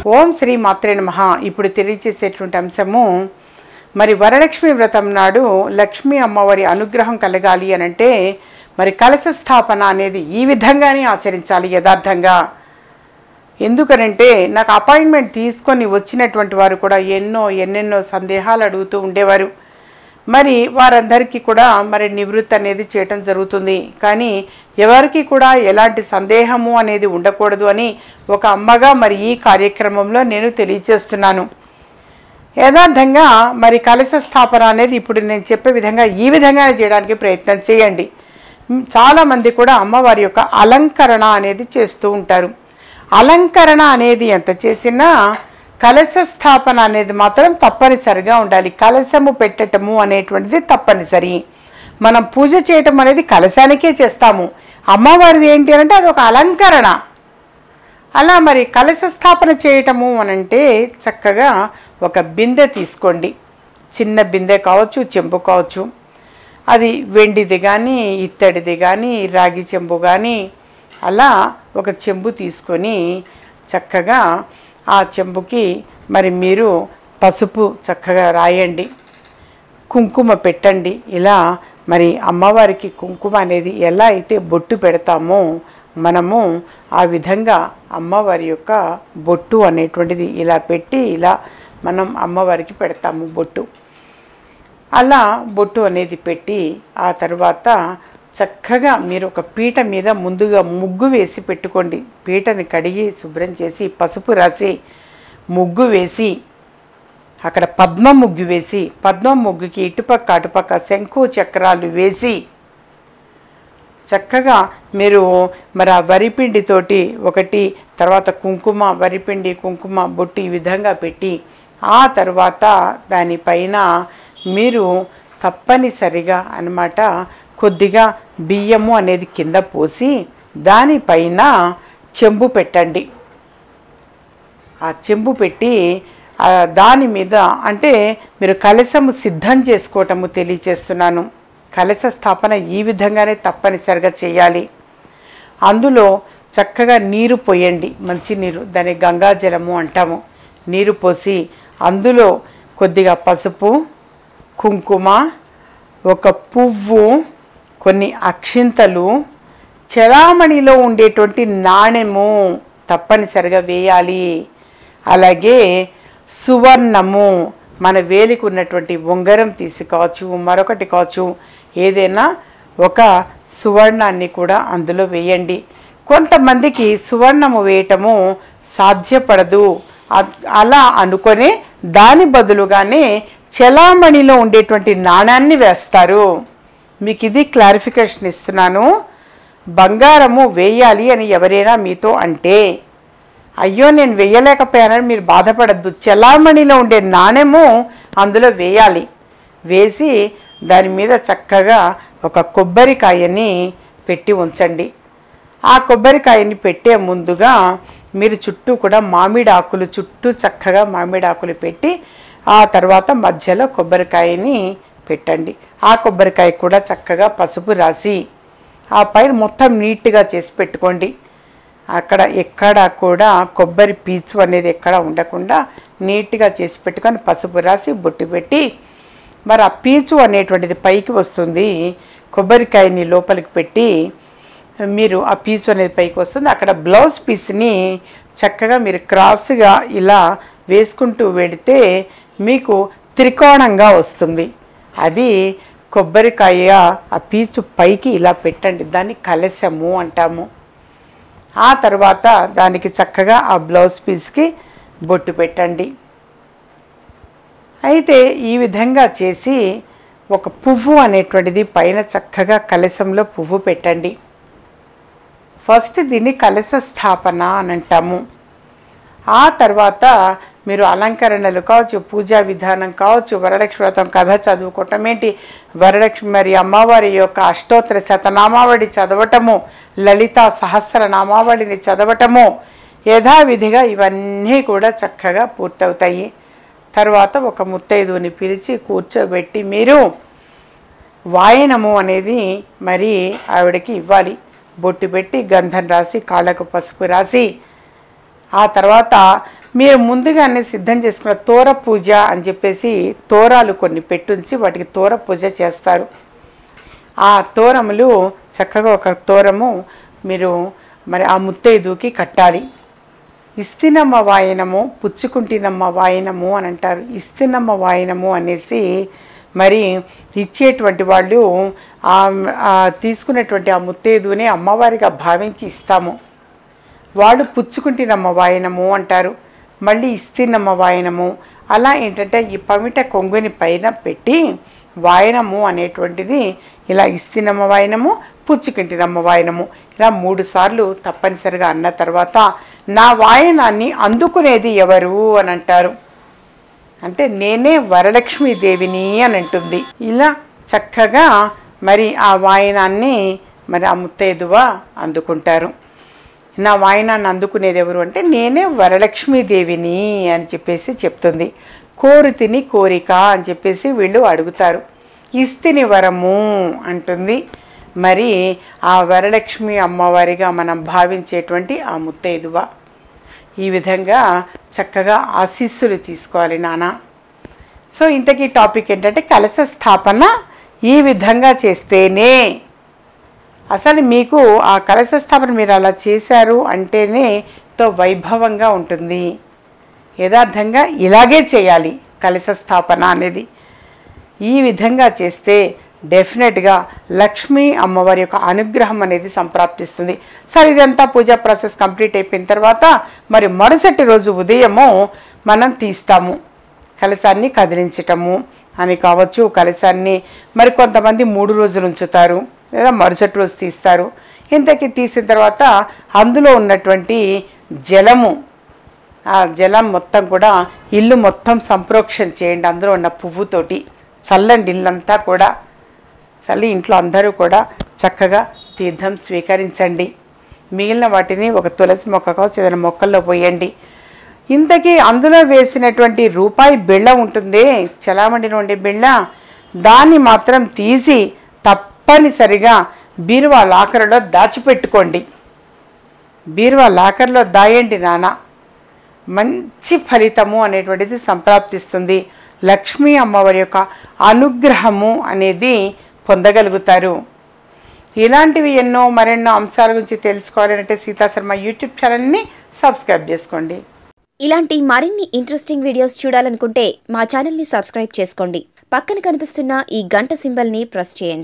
ఓం శ్రీ మాత్రే నమః ఇప్పుడు తెలియచేసేటువంటి అంశము మరి వరలక్ష్మి వ్రతం నాడు లక్ష్మీ అమ్మవారి అనుగ్రహం కలగాలి అని అంటే మరి కలశ స్థాపన అనేది ఈ విధంగానే ఆచరించాలి యథార్థంగా ఎందుకనంటే నాకు అపాయింట్మెంట్ తీసుకొని వచ్చినటువంటి వారు కూడా ఎన్నో ఎన్నెన్నో సందేహాలు అడుగుతూ ఉండేవారు మరి వారందరికీ కూడా మరి నివృత్తి అనేది చేయటం జరుగుతుంది కానీ ఎవరికి కూడా ఎలాంటి సందేహము అనేది ఉండకూడదు అని ఒక అమ్మగా మరి ఈ కార్యక్రమంలో నేను తెలియజేస్తున్నాను యథార్థంగా మరి కలశ స్థాపన అనేది ఇప్పుడు నేను చెప్పే విధంగా ఈ విధంగా చేయడానికి ప్రయత్నం చేయండి మ్, చాలామంది కూడా అమ్మవారి యొక్క అలంకరణ అనేది చేస్తూ ఉంటారు అలంకరణ అనేది ఎంత చేసినా కలశ స్థాపన అనేది మాత్రం తప్పనిసరిగా ఉండాలి కలశము పెట్టటము అనేటువంటిది తప్పనిసరి మనం పూజ చేయటం అనేది కలశానికే చేస్తాము అమ్మవారిది ఏంటి అంటే అది ఒక అలంకరణ అలా మరి కలశ స్థాపన చేయటము అనంటే చక్కగా ఒక బిందె తీసుకోండి చిన్న బిందె కావచ్చు చెంబు కావచ్చు అది వెండిది కానీ ఇత్తడిది కానీ రాగి చెంబు కానీ అలా ఒక చెంబు తీసుకొని చక్కగా ఆ చెంబుకి మరి మీరు పసుపు చక్కగా రాయండి కుంకుమ పెట్టండి ఇలా మరి అమ్మవారికి కుంకుమ అనేది ఎలా అయితే బొట్టు పెడతామో మనము ఆ విధంగా అమ్మవారి యొక్క బొట్టు అనేటువంటిది ఇలా పెట్టి ఇలా మనం అమ్మవారికి పెడతాము బొట్టు అలా బొట్టు అనేది పెట్టి ఆ తర్వాత చక్కగా మీరు ఒక పీట మీద ముందుగా ముగ్గు వేసి పెట్టుకోండి పీటని కడిగి శుభ్రం చేసి పసుపు రాసి ముగ్గు వేసి అక్కడ పద్మ ముగ్గు వేసి పద్మ ముగ్గుకి ఇటుపక్క అటుపక్క శంకు చక్రాలు వేసి చక్కగా మీరు మరి ఆ వరిపిండితోటి ఒకటి తర్వాత కుంకుమ వరిపిండి కుంకుమ బొట్టు ఈ విధంగా పెట్టి ఆ తర్వాత దానిపైన మీరు తప్పనిసరిగా అన్నమాట కొద్దిగా బియ్యము అనేది కింద పోసి దానిపైన చెంబు పెట్టండి ఆ చెంబు పెట్టి ఆ దాని మీద అంటే మీరు కలశము సిద్ధం చేసుకోవటము తెలియచేస్తున్నాను కలశ స్థాపన ఈ విధంగానే తప్పనిసరిగా చేయాలి అందులో చక్కగా నీరు పోయండి మంచి నీరు దాన్ని గంగాజలము అంటాము నీరు పోసి అందులో కొద్దిగా పసుపు కుంకుమ ఒక పువ్వు కొన్ని అక్షింతలు చలామణిలో ఉండేటువంటి నాణెము తప్పనిసరిగా వేయాలి అలాగే సువర్ణము మన వేలికి ఉన్నటువంటి ఉంగరం తీసి కావచ్చు మరొకటి కావచ్చు ఏదైనా ఒక సువర్ణాన్ని కూడా అందులో వేయండి కొంతమందికి సువర్ణము వేయటము సాధ్యపడదు అ- అలా అనుకొని దాని బదులుగానే చలామణిలో ఉండేటువంటి నాణాన్ని వేస్తారు మీకు ఇది క్లారిఫికేషన్ ఇస్తున్నాను బంగారము వేయాలి అని ఎవరైనా మీతో అంటే అయ్యో నేను వేయలేకపోయానని మీరు బాధపడద్దు చలామణిలో ఉండే నాణెము అందులో వేయాలి వేసి దాని మీద చక్కగా ఒక కొబ్బరికాయని పెట్టి ఉంచండి ఆ కొబ్బరికాయని పెట్టే ముందుగా మీరు చుట్టూ కూడా మామిడి ఆకులు చుట్టూ చక్కగా మామిడి ఆకులు పెట్టి ఆ తర్వాత మధ్యలో కొబ్బరికాయని పెట్టండి ఆ కొబ్బరికాయ కూడా చక్కగా పసుపు రాసి ఆ పైన మొత్తం నీట్గా చేసి పెట్టుకోండి అక్కడ ఎక్కడ కూడా కొబ్బరి పీచు అనేది ఎక్కడ ఉండకుండా నీట్గా చేసి పెట్టుకొని పసుపు రాసి బొట్టు పెట్టి మరి ఆ పీచు అనేటువంటిది పైకి వస్తుంది కొబ్బరికాయని లోపలికి పెట్టి మీరు ఆ పీచు అనేది పైకి వస్తుంది అక్కడ బ్లౌజ్ పీస్ని చక్కగా మీరు క్రాస్గా ఇలా వేసుకుంటూ వెళితే మీకు త్రికోణంగా వస్తుంది అది కొబ్బరికాయ ఆ పీచు పైకి ఇలా పెట్టండి దాన్ని కలశము అంటాము ఆ తర్వాత దానికి చక్కగా ఆ బ్లౌజ్ పీస్కి బొట్టు పెట్టండి అయితే ఈ విధంగా చేసి ఒక పువ్వు అనేటువంటిది పైన చక్కగా కలశంలో పువ్వు పెట్టండి ఫస్ట్ దీన్ని కలశ స్థాపన అని అంటాము ఆ తర్వాత మీరు అలంకరణలు కావచ్చు పూజా విధానం కావచ్చు వరలక్ష్మి వ్రతం కథ చదువుకోవటం ఏంటి వరలక్ష్మి మరి అమ్మవారి యొక్క అష్టోత్తర శతనామావళి చదవటము లలిత సహస్ర నామావళిని చదవటము యథావిధిగా ఇవన్నీ కూడా చక్కగా పూర్తవుతాయి తర్వాత ఒక ముత్తైదుని పిలిచి కూర్చోబెట్టి మీరు వాయనము అనేది మరి ఆవిడకి ఇవ్వాలి బొట్టు పెట్టి గంధం రాసి కాళ్ళకు పసుపు రాసి ఆ తర్వాత మీరు ముందుగానే సిద్ధం చేసుకున్న తోర పూజ అని చెప్పేసి తోరాలు కొన్ని పెట్టుంచి వాటికి తోర పూజ చేస్తారు ఆ తోరములు చక్కగా ఒక తోరము మీరు మరి ఆ ముత్తైదుకి కట్టాలి ఇస్తినమ్మ వాయనము పుచ్చుకుంటినమ్మ వాయనము అని అంటారు ఇస్తినమ్మ వాయనము అనేసి మరి ఇచ్చేటువంటి వాళ్ళు ఆ ఆ తీసుకున్నటువంటి ఆ ముత్తైదుని అమ్మవారిగా భావించి ఇస్తాము వాళ్ళు పుచ్చుకుంటినమ్మ వాయనము అంటారు మళ్ళీ ఇస్తినమ్మ వాయనము అలా ఏంటంటే ఈ పమిట కొంగుని పైన పెట్టి వాయనము అనేటువంటిది ఇలా ఇస్తినమ్మ వాయనము పుచ్చుకుంటినమ్మ వాయనము ఇలా మూడు సార్లు తప్పనిసరిగా అన్న తర్వాత నా వాయనాన్ని అందుకునేది ఎవరు అని అంటారు అంటే నేనే వరలక్ష్మీదేవిని అని అంటుంది ఇలా చక్కగా మరి ఆ వాయనాన్ని మరి ఆ ముత్తైదువ అందుకుంటారు నా వాయనాన్ని అందుకునేది ఎవరు అంటే నేనే వరలక్ష్మీదేవిని అని చెప్పేసి చెప్తుంది కోరితిని కోరిక అని చెప్పేసి వీళ్ళు అడుగుతారు ఇస్తిని వరము అంటుంది మరి ఆ వరలక్ష్మి అమ్మవారిగా మనం భావించేటువంటి ఆ ముత్తైదువ ఈ విధంగా చక్కగా ఆశీస్సులు తీసుకోవాలి నాన్న సో ఇంతకీ టాపిక్ ఏంటంటే కలశ స్థాపన ఈ విధంగా చేస్తేనే అసలు మీకు ఆ కలశ స్థాపన మీరు అలా చేశారు అంటేనే తో వైభవంగా ఉంటుంది యథార్థంగా ఇలాగే చేయాలి కలశ స్థాపన అనేది ఈ విధంగా చేస్తే డెఫినెట్గా లక్ష్మీ అమ్మవారి యొక్క అనుగ్రహం అనేది సంప్రాప్తిస్తుంది సరే ఇదంతా పూజా ప్రాసెస్ కంప్లీట్ అయిపోయిన తర్వాత మరి మరుసటి రోజు ఉదయము మనం తీస్తాము కలశాన్ని కదిలించటము అని కావచ్చు కలశాన్ని మరి కొంతమంది మూడు రోజులు ఉంచుతారు లేదా మరుసటి రోజు తీస్తారు ఇంతకీ తీసిన తర్వాత అందులో ఉన్నటువంటి జలము ఆ జలం మొత్తం కూడా ఇల్లు మొత్తం సంప్రోక్షణ చేయండి అందులో ఉన్న పువ్వుతోటి చల్లండి ఇల్లంతా కూడా చల్లి ఇంట్లో అందరూ కూడా చక్కగా తీర్థం స్వీకరించండి మిగిలిన వాటిని ఒక తులసి మొక్క కావచ్చు ఏదైనా మొక్కల్లో పోయండి ఇంతకీ అందులో వేసినటువంటి రూపాయి బిళ్ళ ఉంటుంది చలామణిలో ఉండే బిళ్ళ దాన్ని మాత్రం తీసి తప్పనిసరిగా బీరువా లాకరులో దాచిపెట్టుకోండి బీరువా లాకర్లో దాయండి నాన్న మంచి ఫలితము అనేటువంటిది సంప్రాప్తిస్తుంది లక్ష్మీ అమ్మవారి యొక్క అనుగ్రహము అనేది పొందగలుగుతారు ఇలాంటివి ఎన్నో మరెన్నో అంశాల గురించి తెలుసుకోవాలంటే సీతాశర్మ యూట్యూబ్ ఛానల్ని సబ్స్క్రైబ్ చేసుకోండి ఇలాంటి మరిన్ని ఇంట్రెస్టింగ్ వీడియోస్ చూడాలనుకుంటే మా ఛానల్ని సబ్స్క్రైబ్ చేసుకోండి పక్కన కనిపిస్తున్న ఈ గంట సింబల్ని ప్రెస్ చేయండి